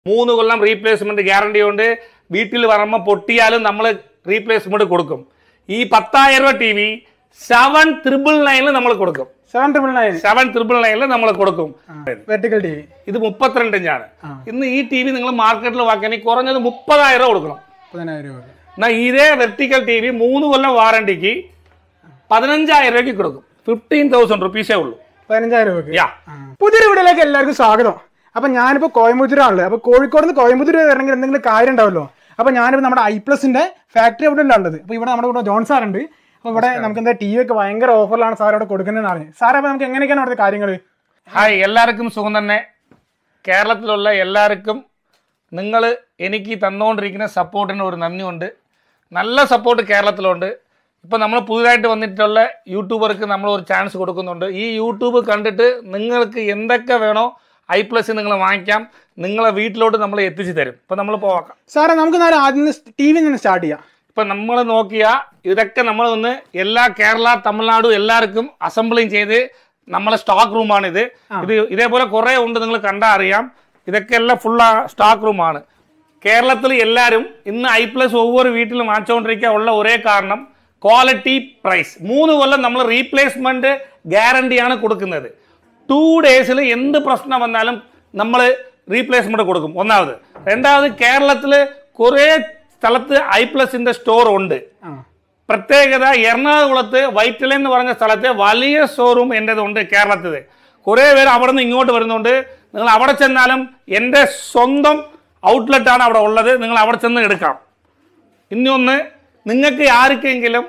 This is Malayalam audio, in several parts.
മൂന്ന് കൊല്ലം റീപ്ലേസ്മെന്റ് ഗ്യാരണ്ടി ഉണ്ട് വീട്ടിൽ വരുമ്പോൾ പൊട്ടിയാലും നമ്മൾ റീപ്ലേസ്മെന്റ് കൊടുക്കും ഈ പത്തായിരം രൂപ ടി വി സെവൻ ത്രിബിൾ നയനിൽ നമ്മൾ കൊടുക്കും seven triple nine seven triple നയനിൽ നമ്മൾ കൊടുക്കും വെർട്ടിക്കൽ ടി വി ഇത് മുപ്പത്തിരണ്ട് ഇഞ്ചാണ് ആ. ഇന്ന് ഈ ടി വി നിങ്ങൾ മാർക്കറ്റിൽ വാക്കുകയാണെങ്കിൽ കുറഞ്ഞത് മുപ്പതായിരം രൂപ കൊടുക്കണം പതിനായിരം രൂപ എന്നാൽ ഇതേ വെർട്ടിക്കൽ ടി വി മൂന്ന് കൊല്ലം വാറണ്ടിക്ക് പതിനഞ്ചായിരം രൂപയ്ക്ക് കൊടുക്കും ഫിഫ്റ്റീൻ തൗസൻഡ് റുപ്പീസേ ഉള്ളൂ പതിനഞ്ചായിരം രൂപയ്ക്ക് യാ ആ. പുതിയൊരു വീഡിയോയിലേക്ക് എല്ലാവർക്കും സ്വാഗതം അപ്പൊ ഞാനിപ്പോ കോയമ്പത്തൂരാണുള്ളത് അപ്പൊ കോഴിക്കോട് നിന്ന് കോയമ്പത്തൂർ വരണമെങ്കിൽ എന്തെങ്കിലും കാര്യം ഉണ്ടാവല്ലോ അപ്പൊ ഞാനിപ്പോ നമ്മുടെ ഐ പ്ലസിന്റെ ഫാക്ടറി അവിടെ ഉള്ളത് അപ്പൊ ഇവിടെ നമ്മുടെ കൂടെ ജോൺ സാർ ഉണ്ട് അപ്പൊ ഇവിടെ നമുക്ക് എന്താ ടി വി ഒക്കെ ഭയങ്കര ഓഫറിലാണ് സാർ ഇവിടെ കൊടുക്കുന്നതെന്ന് അറിയാം സാർ അപ്പൊ നമുക്ക് എങ്ങനെയൊക്കെയാണ് അവിടുത്തെ കാര്യങ്ങൾ ഹായ് എല്ലാവർക്കും സുഖം തന്നെ കേരളത്തിലുള്ള എല്ലാവർക്കും നിങ്ങൾ എനിക്ക് തന്നുകൊണ്ടിരിക്കുന്ന സപ്പോർട്ടിന് ഒരു നന്ദിയുണ്ട് നല്ല സപ്പോർട്ട് കേരളത്തിലുണ്ട് ഇപ്പം നമ്മൾ പുതുതായിട്ട് വന്നിട്ടുള്ള യൂട്യൂബർക്ക് നമ്മൾ ഒരു ചാൻസ് കൊടുക്കുന്നുണ്ട് ഈ യൂട്യൂബ് കണ്ടിട്ട് നിങ്ങൾക്ക് എന്തൊക്കെ വേണോ ഐ പ്ലസ് നിങ്ങൾ വാങ്ങിക്കാം നിങ്ങളെ വീട്ടിലോട്ട് നമ്മൾ എത്തിച്ചു തരും ഇപ്പം നമ്മൾ പോവാം സാറേ നമുക്ക് നേരെ ആദ്യം ടി വി നിന്ന് സ്റ്റാർട്ട് ചെയ്യാം ഇപ്പം നമ്മൾ നോക്കിയാൽ ഇതൊക്കെ നമ്മൾ ഒന്ന് എല്ലാ കേരള തമിഴ്നാട് എല്ലാവർക്കും അസംബ്ലിങ് ചെയ്ത് നമ്മളെ സ്റ്റോക്ക് റൂമാണിത് ഇത് ഇതേപോലെ കുറേ ഉണ്ട് നിങ്ങൾ കണ്ടാൽ അറിയാം ഇതൊക്കെ എല്ലാം ഫുൾ സ്റ്റോക്ക് റൂമാണ് കേരളത്തിൽ എല്ലാവരും ഇന്ന് ഐ പ്ലസ് ഒവ്വൊരു വീട്ടിലും വാങ്ങിച്ചുകൊണ്ടിരിക്കുക ഉള്ള ഒരേ കാരണം ക്വാളിറ്റി പ്രൈസ് മൂന്ന് കൊല്ലം നമ്മൾ റീപ്ലേസ്മെന്റ് ഗ്യാരണ്ടിയാണ് കൊടുക്കുന്നത് ടു ഡേയ്സിൽ എന്ത് പ്രശ്നം വന്നാലും നമ്മൾ റീപ്ലേസ്മെന്റ് കൊടുക്കും ഒന്നാമത് രണ്ടാമത് കേരളത്തിൽ കുറേ സ്ഥലത്ത് ഐ പ്ലസിന്റെ സ്റ്റോർ ഉണ്ട് ആ പ്രത്യേകത എറണാകുളത്ത് വൈറ്റില എന്ന് പറഞ്ഞ സ്ഥലത്ത് വലിയ ഷോറൂം എൻ്റെതുണ്ട് കേരളത്തിൽ കുറേ പേര് അവിടെ നിന്ന് ഇങ്ങോട്ട് വരുന്നുണ്ട് നിങ്ങൾ അവിടെ ചെന്നാലും എൻ്റെ സ്വന്തം ഔട്ട്ലെറ്റാണ് അവിടെ ഉള്ളത് നിങ്ങൾ അവിടെ ചെന്ന് എടുക്കാം ഇനിയൊന്ന് നിങ്ങൾക്ക് ആർക്കെങ്കിലും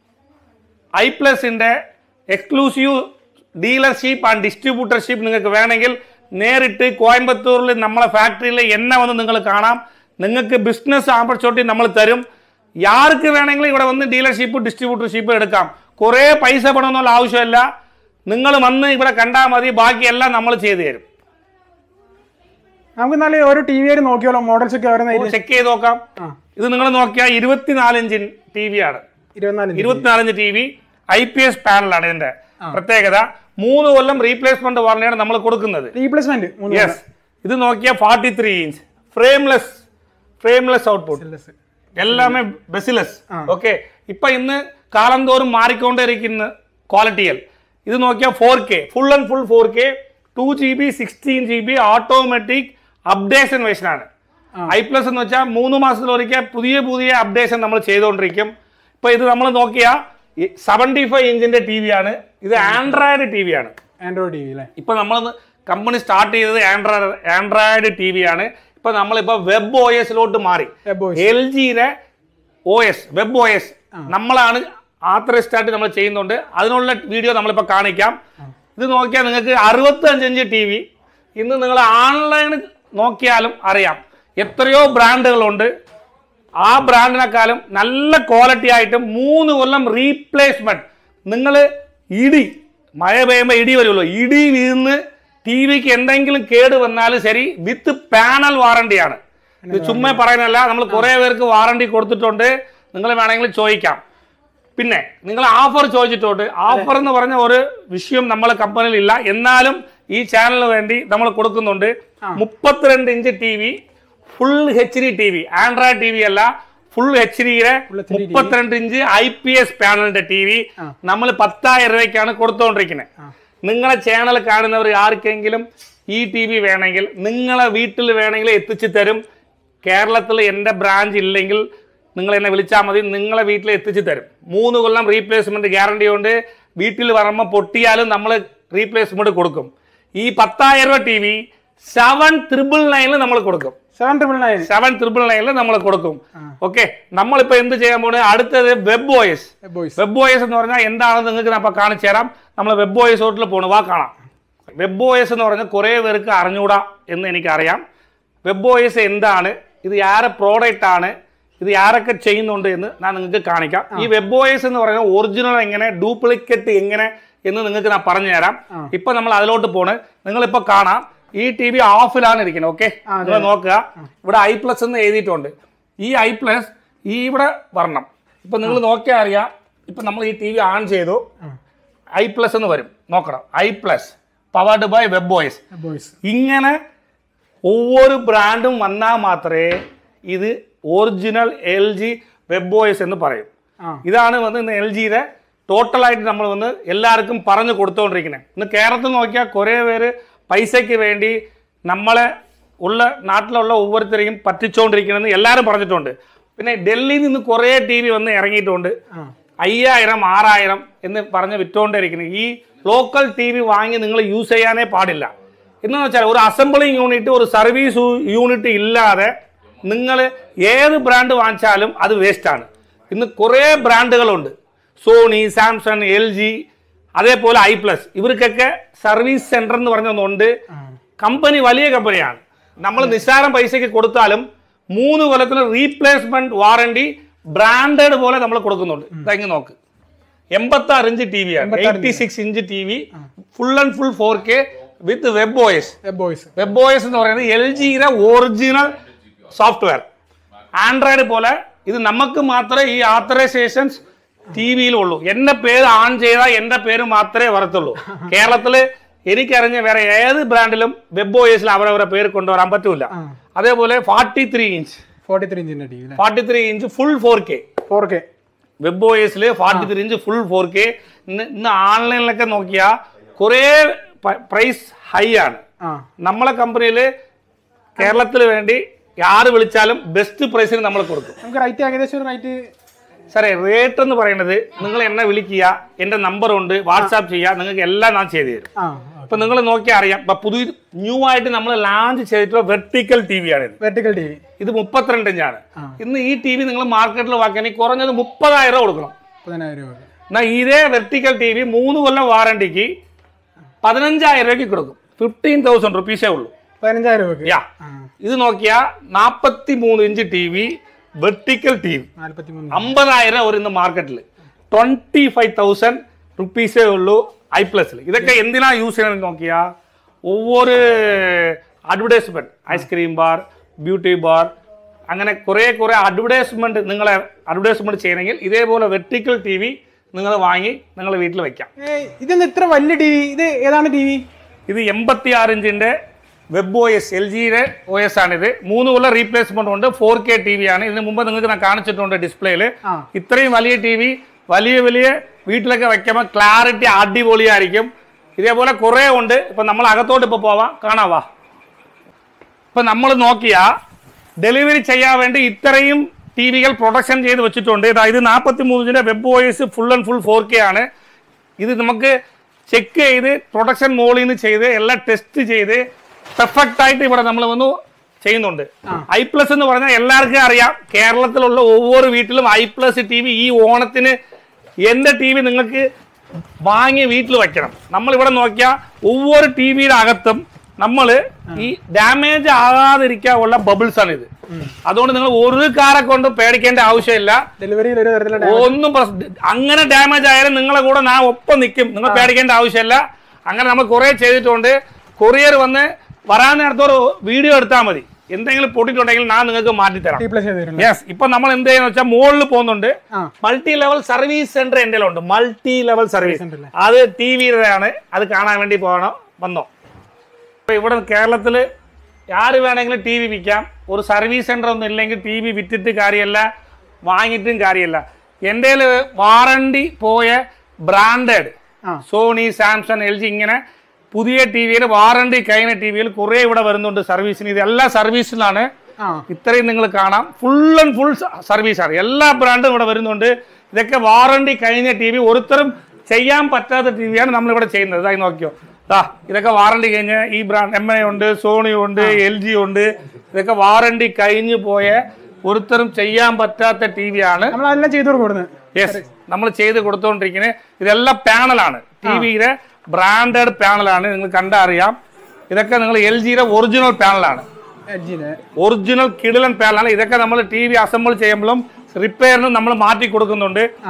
ഐ പ്ലസിൻ്റെ എക്സ്ക്ലൂസീവ് ഡീലർഷിപ്പ് ആൻഡ് ഡിസ്ട്രിബ്യൂട്ടർഷിപ്പ് നിങ്ങൾക്ക് വേണമെങ്കിൽ നേരിട്ട് കോയമ്പത്തൂരിൽ നമ്മളെ ഫാക്ടറിയിൽ എന്നെ വന്ന് നിങ്ങൾ കാണാം നിങ്ങൾക്ക് ബിസിനസ് ഓപ്പർച്യൂണിറ്റി നമ്മൾ തരും ആർക്ക് വേണമെങ്കിലും ഇവിടെ വന്ന് ഡീലർഷിപ്പ് ഡിസ്ട്രിബ്യൂട്ടർഷിപ്പ് എടുക്കാം കുറേ പൈസ പണമെന്നുള്ള ആവശ്യമില്ല നിങ്ങൾ വന്ന് ഇവിടെ കണ്ടാൽ മതി ബാക്കിയെല്ലാം നമ്മൾ ചെയ്തു തരും നമുക്ക് എന്നാലും ഓരോ ടി വി ആയിട്ട് നോക്കിയാലോ മോഡൽസ് ഒക്കെ ഓരോന്ന് ചെക്ക് ചെയ്ത് നോക്കാം ആ ഇത് നിങ്ങൾ നോക്കിയാൽ ഇരുപത്തിനാല് ഇഞ്ചിൻ ടി വി ആണ് ഇരുപത്തിനാല് ഇഞ്ച്. ഇരുപത്തിനാലഞ്ച് T V I P S പാനലാണ് ഇതിന്റെ പ്രത്യേകത മൂന്ന് കൊല്ലം റീപ്ലേസ്മെന്റ് വാറണ്ടിയാണ് നമ്മൾ കൊടുക്കുന്നത് റീപ്ലേസ്മെന്റ് മൂന്ന് യെസ് ഇത് നോക്കിയാൽ forty three inch frameless frameless output കൊല്ലം. എല്ലാമേ ബെസിലെസ് ഓക്കെ ഇപ്പൊ ഇന്ന് കാലം തോറും മാറിക്കൊണ്ടിരിക്കുന്ന ക്വാളിറ്റിയിൽ ഇത് നോക്കിയാൽ four K full and full four K two G B sixteen G B automatic updation വെർഷനാണ് ഐ പ്ലസ് എന്ന് വെച്ചാൽ മൂന്ന് മാസത്തിലൊരിക്കൽ പുതിയ പുതിയ അപ്ഡേഷൻ നമ്മൾ ചെയ്തുകൊണ്ടിരിക്കും ഇപ്പൊ ഇത് നമ്മൾ നോക്കിയാൽ സെവൻറ്റി ഫൈവ് ഇഞ്ചിന്റെ ടി വി ആണ് ഇത് ആൻഡ്രോയിഡ് ടി വി ആണ് ആൻഡ്രോയിഡ് ടി വി അല്ലേ ഇപ്പൊ നമ്മൾ കമ്പനി സ്റ്റാർട്ട് ചെയ്തത് ആൻഡ്രോയിഡ് ആൻഡ്രോയിഡ് ടി വി ആണ് ഇപ്പൊ നമ്മളിപ്പോ വെബ് ഒ എസിലോട്ട് മാറി Web OS. എൽ ജിയുടെ O S web O S നമ്മളാണ് ആത്തറൈസ്ഡ് ആയിട്ട് നമ്മൾ ചെയ്യുന്നുണ്ട് അതിനുള്ള വീഡിയോ നമ്മളിപ്പോ കാണിക്കാം ഇത് നോക്കിയാൽ നിങ്ങൾക്ക് അറുപത്തി അഞ്ച് ടി വി ഇന്ന് നിങ്ങൾ ഓൺലൈൻ നോക്കിയാലും അറിയാം എത്രയോ ബ്രാൻഡുകളുണ്ട് ആ ബ്രാൻഡിനെക്കാളും നല്ല ക്വാളിറ്റി ആയിട്ടും മൂന്ന് കൊല്ലം റീപ്ലേസ്മെന്റ് നിങ്ങൾ ഇടി മഴ പെയ്യുമ്പോൾ ഇടി വരുമല്ലോ ഇടി വീണ് ടി വിക്ക് എന്തെങ്കിലും കേട് വന്നാലും ശരി വിത്ത് പാനൽ വാറണ്ടിയാണ് ഇത് ചുമ്മാ പറയുന്നല്ല നമ്മൾ കുറേ പേർക്ക് വാറണ്ടി കൊടുത്തിട്ടുണ്ട് നിങ്ങൾ വേണമെങ്കിൽ ചോദിക്കാം പിന്നെ നിങ്ങൾ ഓഫർ ചോദിച്ചിട്ടുണ്ട് ഓഫർ എന്ന് പറഞ്ഞ ഒരു വിഷയം നമ്മളെ കമ്പനിയിൽ ഇല്ല എന്നാലും ഈ ചാനലിന് വേണ്ടി നമ്മൾ കൊടുക്കുന്നുണ്ട് മുപ്പത്തിരണ്ട് inch T V full H D T V android T V അല്ല ഫുൾ എച്ച് ഡിയുടെ മുപ്പത്തിരണ്ട് ഇഞ്ച് ഐ പി എസ് പാനലിന്റെ ടി വി നമ്മൾ പത്തായിരം രൂപയ്ക്കാണ് കൊടുത്തുകൊണ്ടിരിക്കുന്നത് നിങ്ങളെ ചാനൽ കാണുന്നവർ ആർക്കെങ്കിലും ഈ ടി വി വേണമെങ്കിൽ നിങ്ങളെ വീട്ടിൽ വേണമെങ്കിൽ എത്തിച്ചു തരും കേരളത്തിൽ എൻ്റെ ബ്രാഞ്ച് ഇല്ലെങ്കിൽ നിങ്ങൾ എന്നെ വിളിച്ചാൽ മതി നിങ്ങളെ വീട്ടിൽ എത്തിച്ചു തരും മൂന്ന് കൊല്ലം റീപ്ലേസ്മെന്റ് ഗ്യാരണ്ടി ഉണ്ട് വീട്ടിൽ വരുമ്പോൾ പൊട്ടിയാലും നമ്മൾ റീപ്ലേസ്മെന്റ് കൊടുക്കും ഈ പത്തായിരം രൂപ ടി വി സെവൻ ത്രിബിൾ നയനിൽ നമ്മൾ കൊടുക്കും seven triple nine seven triple നയനിൽ നമ്മൾ കൊടുക്കും ഓക്കെ നമ്മളിപ്പോ എന്ത് ചെയ്യാൻ പോകുന്നത് അടുത്തത് വെബ് ഓയസ് ബോയ്സ് വെബ് ഓയസ് എന്ന് പറഞ്ഞാൽ എന്താണെന്ന് നിങ്ങൾക്ക് ഞാൻ അപ്പോൾ കാണിച്ചു തരാം നമ്മൾ വെബ് ഓയസ് ഹോട്ടിൽ പോകണം വാ കാണാം വെബ് ഓയസ് എന്ന് പറഞ്ഞാൽ കുറേ പേർക്ക് അറിഞ്ഞൂടാ എന്ന് എനിക്കറിയാം വെബ് ഓയസ് എന്താണ് ഇത് ആരെ പ്രോഡക്റ്റ് ആണ് ഇത് ആരൊക്കെ ചെയ്യുന്നുണ്ട് എന്ന് ഞാൻ നിങ്ങൾക്ക് കാണിക്കാം ഈ വെബ് ഓയസ് എന്ന് പറയുന്നത് ഒറിജിനൽ എങ്ങനെ ഡ്യൂപ്ലിക്കേറ്റ് എങ്ങനെ എന്ന് നിങ്ങൾക്ക് ഞാൻ പറഞ്ഞു തരാം ഇപ്പൊ നമ്മൾ അതിലോട്ട് പോണ് നിങ്ങളിപ്പോ കാണാം ഈ ടി വി ഓഫിലാണ് ഇരിക്കുന്നത് ഓക്കെ നിങ്ങൾ നോക്കുക ഇവിടെ ഐ പ്ലസ് എന്ന് എഴുതിയിട്ടുണ്ട് ഈ ഐ പ്ലസ് ഈ ഇവിടെ വരണം ഇപ്പൊ നിങ്ങൾ നോക്കിയാൽ അറിയാം ഇപ്പൊ നമ്മൾ ഈ ടി വി ഓൺ ചെയ്തു ഐ പ്ലസ് എന്ന് വരും നോക്കണം I plus powered by web voice ബോയ്സ് ഇങ്ങനെ ഒവ്വൊരു ബ്രാൻഡും വന്നാൽ മാത്രമേ ഇത് original L G web OS എന്ന് പറയും ആ ഇതാണ് വന്ന് ഇന്ന് എൽ ജിയുടെ ടോട്ടലായിട്ട് നമ്മൾ വന്ന് എല്ലാവർക്കും പറഞ്ഞു കൊടുത്തുകൊണ്ടിരിക്കുന്നത് ഇന്ന് കേരളത്തിൽ നോക്കിയാൽ കുറേ പേര് പൈസയ്ക്ക് വേണ്ടി നമ്മളെ ഉള്ള നാട്ടിലുള്ള ഓരോരുത്തരെയും പറ്റിച്ചുകൊണ്ടിരിക്കണമെന്ന് എല്ലാവരും പറഞ്ഞിട്ടുണ്ട് പിന്നെ ഡൽഹിയിൽ നിന്ന് കുറേ ടി വി വന്ന് ഇറങ്ങിയിട്ടുണ്ട് ആ അയ്യായിരം ആറായിരം എന്ന് പറഞ്ഞ് വിറ്റുകൊണ്ടിരിക്കുന്നത് ഈ ലോക്കൽ ടി വി വാങ്ങി നിങ്ങൾ യൂസ് ചെയ്യാനേ പാടില്ല എന്ന് വെച്ചാൽ ഒരു അസംബ്ലിങ് യൂണിറ്റ് ഒരു സർവീസ് യൂണിറ്റ് ഇല്ലാതെ നിങ്ങൾ ഏത് ബ്രാൻഡ് വാങ്ങിച്ചാലും അത് വേസ്റ്റാണ് ഇന്ന് കുറേ ബ്രാൻഡുകളുണ്ട് സോണി സാംസങ് എൽ ജി അതേപോലെ ഐ പ്ലസ് ഇവർക്കൊക്കെ സർവീസ് സെന്റർ എന്ന് പറഞ്ഞൊന്നുണ്ട് കമ്പനി വലിയ കമ്പനിയാണ് നമ്മൾ നിസ്സാരം പൈസയ്ക്ക് കൊടുത്താലും മൂന്ന് കൊല്ലത്തിന് റീപ്ലേസ്മെന്റ് വാറണ്ടി ബ്രാൻഡഡ് പോലെ നമ്മൾ കൊടുക്കുന്നുണ്ട് ഇതെങ്ങ് നോക്ക് എൺപത്തി ആറ് ഇഞ്ച് ടി വി ആണ് eighty six inch T V full and full four K with web OS ബോയ്സ് വെബ് ഓയസ് എന്ന് പറയുന്നത് എൽ ജിയുടെ ഒറിജിനൽ സോഫ്റ്റ്വെയർ ആൻഡ്രോയിഡ് പോലെ ഇത് നമുക്ക് മാത്രമേ ഈ ആത്തറൈസേഷൻസ് ടി വിയിലുള്ളൂ എന്റെ പേര് ആൺ ചെയ്താൽ എന്റെ പേര് മാത്രമേ വരത്തുള്ളൂ കേരളത്തിൽ എനിക്കറിഞ്ഞ വേറെ ഏത് ബ്രാൻഡിലും വെബ് ഓയസിൽ അവരവരെ പേര് കൊണ്ടുവരാൻ പറ്റൂല ആ അതേപോലെ forty three inch forty three ഇഞ്ചിന്റെ ടി വി അല്ലേ forty three inch full four K four K web ഓയസിൽ forty three inch full four K ഇന്ന് ഇന്ന് ഓൺലൈനിലൊക്കെ നോക്കിയാൽ കുറേ പ്രൈസ് ഹൈ ആണ് ആ നമ്മളെ കമ്പനിയിൽ കേരളത്തിൽ വേണ്ടി ആര് വിളിച്ചാലും ബെസ്റ്റ് പ്രൈസിന് നമ്മൾ കൊടുക്കും നമുക്ക് റൈറ്റ് ഏകദേശം ഒരു റൈറ്റ് സാറേ റേറ്റ് എന്ന് പറയുന്നത് നിങ്ങൾ എന്നെ വിളിക്കുക എൻ്റെ നമ്പർ ഉണ്ട് വാട്സാപ്പ് ചെയ്യുക നിങ്ങൾക്ക് എല്ലാം ഞാൻ ചെയ്തു തരും ആ ഇപ്പം നിങ്ങൾ നോക്കിയാൽ അറിയാം ഇപ്പം പുതിയ ന്യൂ ആയിട്ട് നമ്മൾ ലോഞ്ച് ചെയ്തിട്ടുള്ള വെർട്ടിക്കൽ ടി വി ആണ് ഇത് വെർട്ടിക്കൽ ടി വി ഇത് മുപ്പത്തിരണ്ട് ഇഞ്ചാണ് ആ. ഇന്ന് ഈ ടി വി നിങ്ങൾ മാർക്കറ്റിൽ വാക്കുകയാണെങ്കിൽ കുറഞ്ഞത് മുപ്പതായിരം രൂപ കൊടുക്കണം പതിനായിരം രൂപ എന്നാൽ ഇതേ വെർട്ടിക്കൽ ടി വി മൂന്ന് കൊല്ലം വാറണ്ടിക്ക് പതിനഞ്ചായിരം രൂപയ്ക്ക് കൊടുക്കും ഫിഫ്റ്റീൻ തൗസൻഡ് റുപ്പീസേ ഉള്ളൂ പതിനഞ്ചായിരം രൂപക്ക് യാ ആ ഇത് നോക്കിയാൽ നാൽപ്പത്തി മൂന്ന് inch T V vertical T V നാല്പത്തി മൂന്ന് അമ്പതായിരം ഒരു ഇന്ന് മാർക്കറ്റിൽ ട്വൻറ്റി ഫൈവ് തൗസൻഡ് റുപ്പീസേ ഉള്ളൂ ഐ പ്ലസിൽ ഇതൊക്കെ എന്തിനാ യൂസ് ചെയ്യണമെന്ന് നോക്കിയാൽ ഒവ്വൊരു advertisement ice cream bar beauty bar അങ്ങനെ കുറേ കുറേ അഡ്വർടൈസ്മെന്റ് നിങ്ങളെ അഡ്വർടൈസ്മെന്റ് ചെയ്യണമെങ്കിൽ ഇതേപോലെ വെർട്ടിക്കൽ ടി വി നിങ്ങൾ വാങ്ങി നിങ്ങൾ വീട്ടിൽ വെക്കാം ഏയ്, ഇതെന്താ ഇത്ര വലിയ ടി വി ഇത് ഏതാണ് ടി വി ഇത് എൺപത്തി ആറ് ഇഞ്ചിന്റെ വെബ് ഒ എസ് എൽ ജിയുടെ ഒ എസ് ആണിത് മൂന്ന് കൊല്ലം റീപ്ലേസ്മെന്റ് ഉണ്ട് ഫോർ കെ ടി വി ആണ് ഇതിന് മുമ്പ് നിങ്ങൾക്ക് ഞാൻ കാണിച്ചിട്ടുണ്ട് ഡിസ്പ്ലേയിൽ ആ ഇത്രയും വലിയ ടി വി വലിയ വലിയ വീട്ടിലൊക്കെ വെക്കുമ്പോൾ ക്ലാരിറ്റി അടിപൊളിയായിരിക്കും ഇതേപോലെ കുറേ ഉണ്ട് ഇപ്പം നമ്മൾ അകത്തോട്ട് ഇപ്പോൾ പോവാം കാണാവാ ഇപ്പം നമ്മൾ നോക്കിയാ ഡെലിവറി ചെയ്യാൻ വേണ്ടി ഇത്രയും ടി വികൾ പ്രൊഡക്ഷൻ ചെയ്ത് വെച്ചിട്ടുണ്ട് ഇതാ ഇത് നാൽപ്പത്തി മൂന്നിൻ്റെ web voice full and full four K ആണ് ഇത് നമുക്ക് ചെക്ക് ചെയ്ത് പ്രൊഡക്ഷൻ മോളിൽ നിന്ന് ചെയ്ത് എല്ലാം ടെസ്റ്റ് ചെയ്ത് പെർഫെക്റ്റ് ആയിട്ട് ഇവിടെ നമ്മൾ വന്ന് ചെയ്യുന്നുണ്ട് ഐ പ്ലസ് എന്ന് പറഞ്ഞാൽ എല്ലാവർക്കും അറിയാം കേരളത്തിലുള്ള ഒவ்வொரு വീട്ടിലും ഐ പ്ലസ് ടി വി ഈ ഓണത്തിന് എന്റെ ടി വി നിങ്ങൾക്ക് വാങ്ങി വീട്ടിൽ വെക്കണം നമ്മൾ ഇവിടെ നോക്കിയാൽ ഒவ்வொரு ടി വിയുടെ അകത്തും നമ്മൾ ഈ ഡാമേജ് ആകാതിരിക്കാനുള്ള ബബിൾസ് ആണ് ഇത് അതുകൊണ്ട് നിങ്ങൾ ഒരു കാറെ കൊണ്ട് പേടിക്കേണ്ട ആവശ്യമില്ല ഡെലിവറിയിൽ ഒരു തരത്തിലുള്ള ഒന്നും പ്രശ്ന അങ്ങനെ ഡാമേജ് ആയാലും നിങ്ങളെ കൂടെ ഞാൻ ഒപ്പം നിൽക്കും നിങ്ങൾ പേടിക്കേണ്ട ആവശ്യമില്ല അങ്ങനെ നമ്മൾ കുറേ ചെയ്തിട്ടുണ്ട് കൊറിയർ വന്ന് വരാൻ നേരത്തോട് വീഡിയോ എടുത്താൽ മതി എന്തെങ്കിലും പൊട്ടിട്ടുണ്ടെങ്കിൽ ഞാൻ നിങ്ങൾക്ക് മാറ്റി തരാം ടി പ്ലസ് ചെയ്തിട്ടുണ്ട് യെസ് ഇപ്പൊ നമ്മൾ എന്ത് ചെയ്യുന്ന വെച്ചാൽ മുകളിൽ പോകുന്നുണ്ട് ആ മൾട്ടി ലെവൽ സർവീസ് സെന്റർ എൻ്റെ ഉണ്ട് മൾട്ടി ലെവൽ സർവീസ് center അല്ലേ? അത് ടി വിയുടെയാണ് അത് കാണാൻ വേണ്ടി പോകണം വന്നോ ഇപ്പൊ ഇവിടെ കേരളത്തിൽ ആര് വേണമെങ്കിലും ടി വി വിൽക്കാം ഒരു സർവീസ് സെന്റർ ഒന്നും ഇല്ലെങ്കിൽ ടി വി വിറ്റിട്ട് കാര്യമല്ല വാങ്ങിയിട്ടും കാര്യമല്ല എൻ്റെ വാറണ്ടി പോയ ബ്രാൻഡഡ് ആ. സോണി സാംസങ് എൽ ജി ഇങ്ങനെ പുതിയ ടി വിയിൽ വാറണ്ടി കഴിഞ്ഞ ടി വിയിൽ കുറേ ഇവിടെ വരുന്നുണ്ട് സർവീസിന് ഇതെല്ലാം സർവീസിലാണ് ആ ഇത്രയും നിങ്ങൾ കാണാം ഫുൾ ആൻഡ് ഫുൾ സർവീസാണ് എല്ലാ ബ്രാൻഡും ഇവിടെ വരുന്നുണ്ട് ഇതൊക്കെ വാറണ്ടി കഴിഞ്ഞ ടി വി ഒരുത്തരും ചെയ്യാൻ പറ്റാത്ത ടി വിയാണ് നമ്മളിവിടെ ചെയ്യുന്നത് ഇതായി നോക്കിയോ ദാ ഇതൊക്കെ വാറണ്ടി കഴിഞ്ഞ ഈ ബ്രാൻഡ് എം ഐ ഉണ്ട് സോണി ഉണ്ട് എൽ ജി ഉണ്ട് ഇതൊക്കെ വാറണ്ടി കഴിഞ്ഞു പോയ ഒരുത്തരും ചെയ്യാൻ പറ്റാത്ത ടി വിയാണ് നമ്മൾ അതെല്ലാം ചെയ്തു കൊടുക്കും ഇവിടുന്ന് യെസ് നമ്മൾ ചെയ്ത് കൊടുത്തുകൊണ്ടിരിക്കുന്നത് ഇതെല്ലാം പാനലാണ് ടി വിയുടെ ബ്രാൻഡഡ് പാനലാണ് നിങ്ങൾ കണ്ടാൽ അറിയാം ഇതൊക്കെ നിങ്ങൾ എൽ ജിയുടെ ഒറിജിനൽ പാനലാണ് എഡ്ജിന് ഒറിജിനൽ കിടിലൻ പാനലാണ് ഇതൊക്കെ നമ്മൾ ടി വി അസംബിൾ ചെയ്യുമ്പോഴും റിപ്പയറിനും നമ്മൾ മാറ്റി കൊടുക്കുന്നുണ്ട് ആ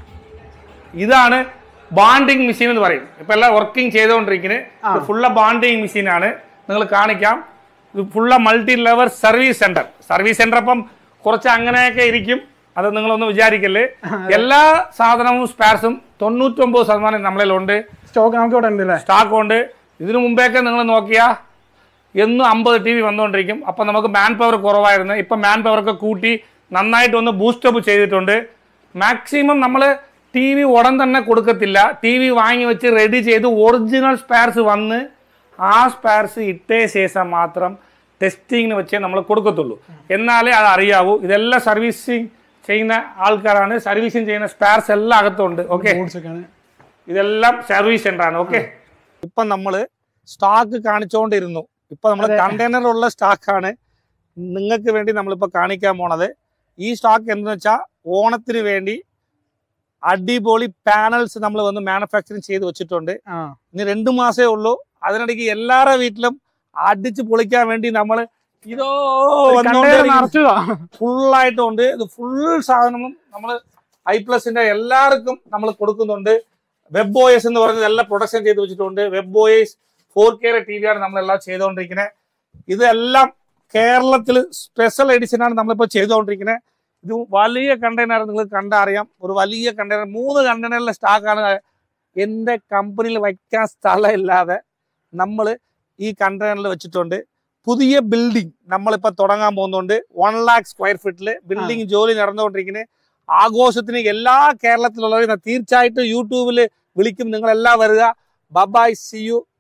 ഇതാണ് ബാണ്ടിങ് മെഷീൻ എന്ന് പറയും ഇപ്പൊ എല്ലാം വർക്കിംഗ് ചെയ്തുകൊണ്ടിരിക്കുന്നത് ഫുള്ള ബാണ്ടിങ് മെഷീനാണ് നിങ്ങൾ കാണിക്കാം ഇത് ഫുള്ള multi level service centre service centre അപ്പം കുറച്ച് അങ്ങനെയൊക്കെ ഇരിക്കും അത് നിങ്ങളൊന്നും വിചാരിക്കല്ലേ എല്ലാ സാധനവും സ്പാർസും തൊണ്ണൂറ്റൊമ്പത് ശതമാനം നമ്മളിലുണ്ട് സ്റ്റോക്ക് നമുക്ക് ഇവിടെ ഉണ്ട് അല്ലേ സ്റ്റോക്ക് ഉണ്ട് ഇതിനു മുമ്പേയൊക്കെ നിങ്ങൾ നോക്കിയാൽ എന്നും അമ്പത് ടി വി വന്നുകൊണ്ടിരിക്കും അപ്പം നമുക്ക് മാൻ പവർ കുറവായിരുന്നു ഇപ്പം മാൻ പവറൊക്കെ കൂട്ടി നന്നായിട്ട് ഒന്ന് ബൂസ്റ്റപ്പ് ചെയ്തിട്ടുണ്ട് മാക്സിമം നമ്മൾ ടി വി ഉടൻ തന്നെ കൊടുക്കത്തില്ല ടി വി വാങ്ങി വെച്ച് റെഡി ചെയ്ത് ഒറിജിനൽ സ്പെയർസ് വന്ന് ആ സ്പെയർസ് ഇട്ടേ ശേഷം മാത്രം ടെസ്റ്റിങ്ങിന് വെച്ചേ നമ്മൾ കൊടുക്കത്തുള്ളൂ എന്നാലേ അത് അറിയാവൂ ഇതെല്ലാം സർവീസിങ് ചെയ്യുന്ന ആൾക്കാരാണ് സർവീസിങ് ചെയ്യുന്ന സ്പെയർസ് എല്ലാം അകത്തുണ്ട് ഓക്കെ ബോർഡ്സ് ഒക്കെയാണ് ഇതെല്ലാം സർവീസ് സെന്ററാണ് ഓക്കെ ഇപ്പൊ നമ്മള് സ്റ്റോക്ക് കാണിച്ചുകൊണ്ടിരുന്നു ഇപ്പൊ നമ്മൾ കണ്ടെയ്നറുള്ള സ്റ്റോക്കാണ് നിങ്ങൾക്ക് വേണ്ടി നമ്മളിപ്പോ കാണിക്കാൻ പോണത് ഈ സ്റ്റോക്ക് എന്തെന്ന് വെച്ചാൽ ഓണത്തിന് വേണ്ടി അടിപൊളി പാനൽസ് നമ്മൾ വന്ന് മാനുഫാക്ചറിങ് ചെയ്ത് വെച്ചിട്ടുണ്ട് ആ ഇനി രണ്ട് മാസേ ഉള്ളൂ അതിനിടയ്ക്ക് എല്ലാവരുടെ വീട്ടിലും അടിച്ച് പൊളിക്കാൻ വേണ്ടി നമ്മൾ ഇതോ കണ്ടെയ്നർ നിറച്ചതാ ഫുള്ളായിട്ടുണ്ട് ഇത് ഫുൾ സാധനവും നമ്മൾ ഐ പ്ലസിന്റെ എല്ലാവർക്കും നമ്മൾ കൊടുക്കുന്നുണ്ട് വെബ് ഓയസ് എന്ന് പറഞ്ഞത് എല്ലാം പ്രൊഡക്ഷൻ ചെയ്ത് വെച്ചിട്ടുണ്ട് web OS four K T വിയാണ് നമ്മളെല്ലാം ചെയ്തുകൊണ്ടിരിക്കുന്നത് ഇതെല്ലാം കേരളത്തിൽ സ്പെഷ്യൽ എഡിഷനാണ് നമ്മളിപ്പോൾ ചെയ്തുകൊണ്ടിരിക്കുന്നത് ഇത് വലിയ കണ്ടെയ്നർ നിങ്ങൾ കണ്ടറിയാം ഒരു വലിയ കണ്ടെയ്നർ മൂന്ന് കണ്ടെയ്നറിലെ സ്റ്റോക്കാണ് എൻ്റെ കമ്പനിയിൽ വയ്ക്കാൻ സ്ഥലമില്ലാതെ നമ്മൾ ഈ കണ്ടെയ്നറിൽ വെച്ചിട്ടുണ്ട് പുതിയ ബിൽഡിംഗ് നമ്മളിപ്പോൾ തുടങ്ങാൻ പോകുന്നുണ്ട് വൺ ലാക്ക് സ്ക്വയർ ഫീറ്റിൽ ബിൽഡിംഗ് ജോലി നടന്നുകൊണ്ടിരിക്കുന്നത് ആഘോഷത്തിന് എല്ലാ കേരളത്തിലുള്ളവരും തീർച്ചയായിട്ടും യൂട്യൂബിൽ വിളിക്കും നിങ്ങളെല്ലാം വരിക ബബായ് സി യു